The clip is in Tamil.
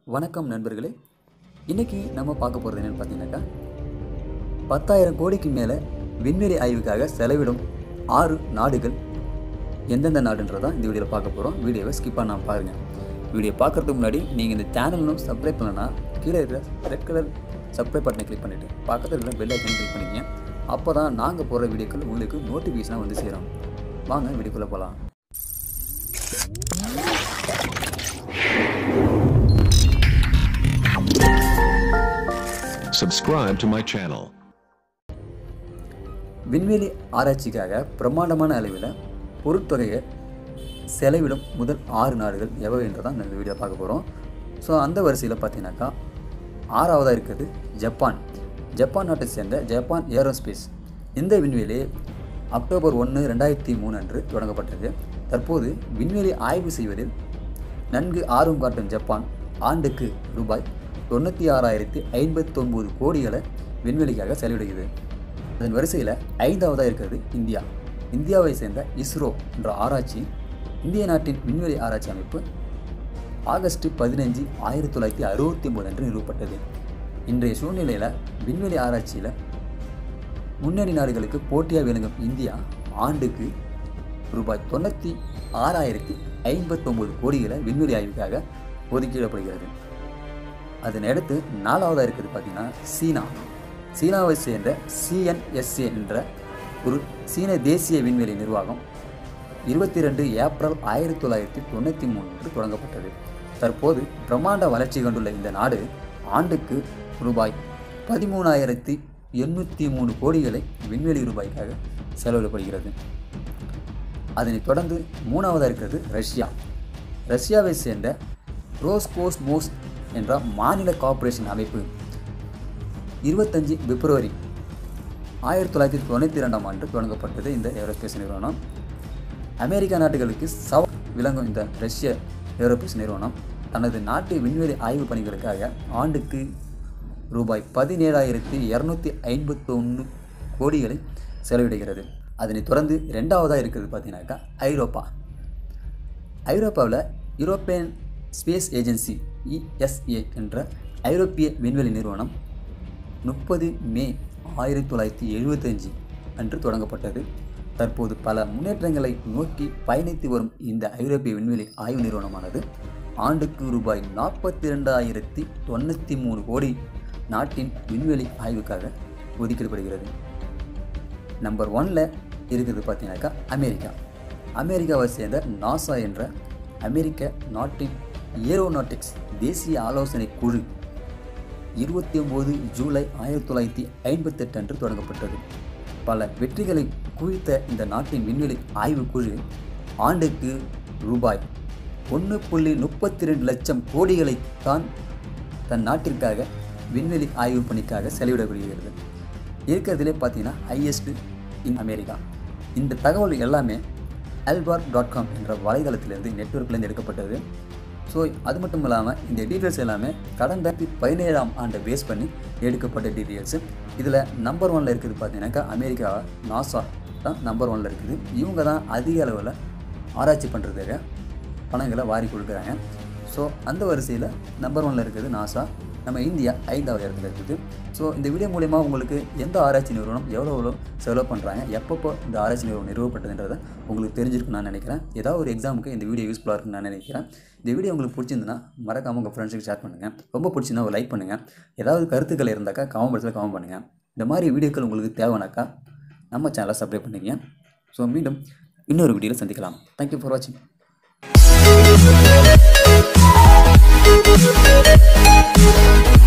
வணக்கம் நண்பர்களே இன்றைக்கி நம்ம பார்க்க போகிறது என்னென்னு பார்த்தீங்கன்னாக்கா பத்தாயிரம் கோடிக்கு மேலே விண்வெளி ஆய்வுக்காக செலவிடும் ஆறு நாடுகள் எந்தெந்த நாடுன்றதான் இந்த வீடியோவில் பார்க்க போகிறோம் வீடியோவை ஸ்கிப் பண்ணாம பாருங்கள் வீடியோ பார்க்குறதுக்கு முன்னாடி நீங்கள் இந்த சேனலும் சப்ஸ்கிரைப் பண்ணலன்னா கீழே இருக்கிற ரெட் கலர் சப்ஸ்கிரைப் பட்டனை கிளிக் பண்ணிவிட்டு பக்கத்தில் இருக்கிற பெல் ஐக்கனை கிளிக் பண்ணிக்கங்க அப்போ தான் நாங்கள் போடுற வீடியோக்கள் உங்களுக்கு நோட்டிஃபிகேஷனாக வந்து சேரும் வாங்க வீடியோக்குள்ளே போகலாம் Subscribe to my channel. விண்வெளி ஆராய்ச்சிக்காக பிரம்மாண்டமான அளவில் பொருட்தொகையை செலவிடும் முதல் ஆறு நாடுகள் எவை என்று தான் இந்த வீடியோ பார்க்க போகிறோம் ஸோ அந்த வரிசையில் பார்த்தீங்கன்னாக்கா ஆறாவதாக இருக்கிறது ஜப்பான் ஜப்பான் நாட்டை சேர்ந்த ஜப்பான் ஏரோஸ்பேஸ் இந்த விண்வெளி அக்டோபர் ஒன்று ரெண்டாயிரத்தி மூணு அன்று தொடங்கப்பட்டது தற்போது விண்வெளி ஆய்வு செய்வதில் நன்கு ஆர்வம் காட்டும் ஜப்பான் ஆண்டுக்கு ரூபாய் தொண்ணூற்றி ஆறாயிரத்தி ஐம்பத்தொன்பது கோடிகளை விண்வெளிக்காக செலவிடுகிறது அதன் வரிசையில் ஐந்தாவதாக இருக்கிறது இந்தியா இந்தியாவை சேர்ந்த இஸ்ரோ என்ற ஆராய்ச்சி இந்திய நாட்டின் விண்வெளி ஆராய்ச்சி அமைப்பு ஆகஸ்ட் பதினஞ்சு ஆயிரத்தி தொள்ளாயிரத்தி அறுபத்தி ஒன்பது அன்று நிறுவப்பட்டது இன்றைய சூழ்நிலையில் விண்வெளி ஆராய்ச்சியில் முன்னணி நாடுகளுக்கு போட்டியாக விளங்கும் இந்தியா ஆண்டுக்கு ரூபாய் தொண்ணூற்றி ஆறாயிரத்தி ஐம்பத்தொம்பது கோடிகளை விண்வெளி ஆய்வுக்காக ஒதுக்கிடப்படுகிறது அதனை அடுத்து நாலாவதாக இருக்கிறது பார்த்தீங்கன்னா சீனா சீனாவை சேர்ந்த சிஎன்எஸ்ஏ என்ற ஒரு சீன தேசிய விண்வெளி நிர்வாகம் இருபத்தி ரெண்டு ஏப்ரல் ஆயிரத்தி தொள்ளாயிரத்தி தொண்ணூற்றி மூன்று தொடங்கப்பட்டது தற்போது பிரம்மாண்ட வளர்ச்சி கண்டுள்ள இந்த நாடு ஆண்டுக்கு ரூபாய் பதிமூணாயிரத்தி எண்ணூற்றி மூணு கோடிகளை விண்வெளி ரூபாய்க்காக செலவிடப்படுகிறது அதனைத் தொடர்ந்து மூணாவதாக இருக்கிறது ரஷ்யா ரஷ்யாவை சேர்ந்த ரோஸ்கோஸ்மோஸ் என்ற மாநில கார்ப்பரேஷன் அமைப்பு இருபத்தஞ்சி பிப்ரவரி ஆயிரத்தி தொள்ளாயிரத்தி தொண்ணூற்றி ரெண்டாம் ஆண்டு தொடங்கப்பட்டது இந்த ஏரோஸ்பேஸ் நிறுவனம் அமெரிக்கா நாடுகளுக்கு சவ விளங்கும் இந்த ரஷ்ய ஏரோஸ்பேஸ் நிறுவனம் தனது நாட்டு விண்வெளி ஆய்வு பணிகளுக்காக ஆண்டுக்கு ரூபாய் பதினேழாயிரத்தி இரநூத்தி ஐம்பத்தொன்று கோடிகளை செலவிடுகிறது அதனைத் தொடர்ந்து ரெண்டாவதாக இருக்கிறது பார்த்தீங்கன்னாக்கா ஐரோப்பா ஐரோப்பாவில் யூரோப்பியன் ஸ்பேஸ் ஏஜென்சி இஎஸ்ஏ என்ற ஐரோப்பிய விண்வெளி நிறுவனம் முப்பது மே ஆயிரத்தி தொள்ளாயிரத்தி எழுபத்தஞ்சு அன்று தொடங்கப்பட்டது தற்போது பல முன்னேற்றங்களை நோக்கி பயணித்து வரும் இந்த ஐரோப்பிய விண்வெளி ஆய்வு நிறுவனமானது ஆண்டுக்கு ரூபாய் நாற்பத்தி ரெண்டாயிரத்தி தொண்ணூற்றி மூணு கோடி நாட்டின் விண்வெளி ஆய்வுக்காக ஒதுக்கீடுபடுகிறது நம்பர் ஒன்ல இருக்கிறது பார்த்தீங்கன்னாக்கா அமெரிக்கா அமெரிக்காவை சேர்ந்த நாசா என்ற அமெரிக்க நாட்டின் ஏரோநாட்டிக்ஸ் தேசிய ஆலோசனை குழு இருபத்தி ஒம்பது ஜூலை ஆயிரத்தி தொள்ளாயிரத்தி ஐம்பத்தெட்டு அன்று தொடங்கப்பட்டது பல வெற்றிகளை குவித்த இந்த நாட்டின் விண்வெளி ஆய்வு குழு ஆண்டுக்கு ரூபாய் ஒன்று புள்ளி முப்பத்தி ரெண்டு லட்சம் கோடிகளை தான் தன் நாட்டிற்காக விண்வெளி ஆய்வு பணிக்காக செலவிடப்படுகிறது இருக்கிறதுலே பார்த்தீங்கன்னா ஹையஸ்ட் இன் அமெரிக்கா இந்த தகவல் எல்லாமே அல்பார் டாட் காம் என்ற வலைதளத்திலிருந்து நெட்ஒர்க்லேருந்து எடுக்கப்பட்டது ஸோ அது மட்டும் இல்லாமல் இந்த டீட்டெயில்ஸ் எல்லாமே கடந்த பதினேழாம் ஆண்டை பேஸ் பண்ணி எடுக்கப்பட்ட டீட்டெயில்ஸு இதில் நம்பர் ஒனில் இருக்குது பார்த்தீங்கன்னாக்கா அமெரிக்கா நாசா தான் நம்பர் ஒனில் இருக்குது இவங்க தான் அதிக அளவில் ஆராய்ச்சி பண்ணுறதுக்கு பணங்களை வாரி கொடுக்குறாங்க ஸோ அந்த வரிசையில் நம்பர் ஒனில் இருக்குது நாசா நம்ம இந்தியா ஐந்தாவது இடத்துல இருக்குது ஸோ இந்த வீடியோ மூலிமா உங்களுக்கு எந்த ஆராய்ச்சி நிறுவனம் எவ்வளோ எவ்வளோ செலவு பண்ணுறாங்க எப்பப்போ இந்த ஆராய்ச்சி நிறுவனம் நிறுவப்பட்டதுன்றதை உங்களுக்கு தெரிஞ்சிருக்குன்னு நான் நினைக்கிறேன் ஏதாவது ஒரு எக்ஸாமுக்கு இந்த வீடியோ யூஸ்ஃபுல்லாக இருக்குன்னு நான் நினைக்கிறேன் இந்த வீடியோ உங்களுக்கு பிடிச்சிருந்துன்னா மறக்காமல் உங்கள் ஃப்ரெண்ட்ஸுக்கு ஷேர் பண்ணுங்கள் ரொம்ப பிடிச்சிருந்தா ஒரு லைக் பண்ணுங்கள் ஏதாவது கருத்துக்கள் இருந்தாக்கா கமெண்ட் பாக்ஸில் கமெண்ட் பண்ணுங்கள் இந்த மாதிரி வீடியோக்கள் உங்களுக்கு தேவைனாக்கா நம்ம சேனலை சப்ஸ்கிரைப் பண்ணிக்கங்க ஸோ மீண்டும் இன்னொரு வீடியோவில் சந்திக்கலாம் தேங்க்யூ ஃபார் வாட்சிங் Thank you.